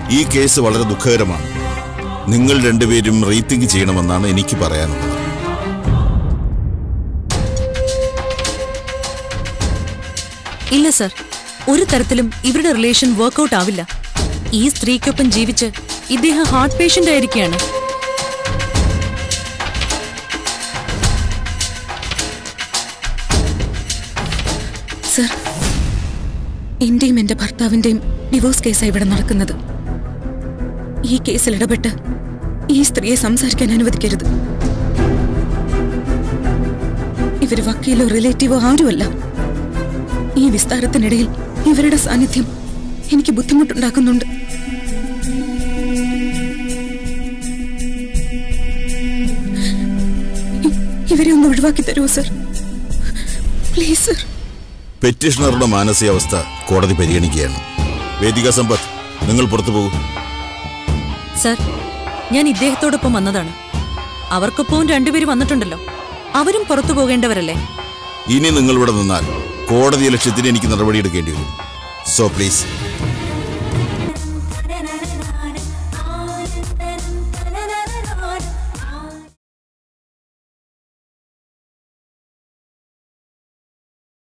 ഈ കേസ് വളരെ ദുഃഖകരമാണ് നിങ്ങൾ രണ്ടുപേരും റീത്തിങ്ക് ചെയ്യണമെന്നാണ് എനിക്ക് പറയാനുള്ളത് ഇല്ല സർ ഒരു തരത്തിലും ഇവരുടെ റിലേഷൻ വർക്കൗട്ട് ആവില്ല ഈ സ്ത്രീക്കൊപ്പം ജീവിച്ച് ഇദ്ദേഹം ഹാർട്ട് പേഷ്യന്റ് ആയിരിക്കുകയാണ് സർ എന്റെയും എന്റെ ഭർത്താവിന്റെയും ഡിവോഴ്സ് കേസാണ് ഇവിടെ നടക്കുന്നത് ഈ കേസിൽ ഇടപെട്ട് ഈ സ്ത്രീയെ സംസാരിക്കാൻ അനുവദിക്കരുത് ഇവര് വക്കീലോ റിലേറ്റീവോ ആരുമല്ല ഈ വിസ്താരത്തിനിടയിൽ ഇവരുടെ സാന്നിധ്യം എനിക്ക് ബുദ്ധിമുട്ടുണ്ടാക്കുന്നുണ്ട് ഇ- ഇവരെ ഒന്ന് ഒഴിവാക്കി തരുമോ സർ പ്ലീസ് സർ പെറ്റീഷണറുടെ മാനസികാവസ്ഥ കോടതി പരിഗണിക്കുകയാണ് വേദിക സമ്പത്ത് നിങ്ങൾ പുറത്തു പോകൂ സർ ഞാൻ ഇദ്ദേഹത്തോടൊപ്പം വന്നതാണ് അവർക്കൊപ്പവും രണ്ടുപേരും വന്നിട്ടുണ്ടല്ലോ അവരും പുറത്തു പോകേണ്ടവരല്ലേ ഇനി നിങ്ങൾ ഇവിടെ നിന്നാൽ കോടതി ലക്ഷ്യത്തിന് എനിക്ക് നടപടിയെടുക്കേണ്ടി വരും സോ പ്ലീസ്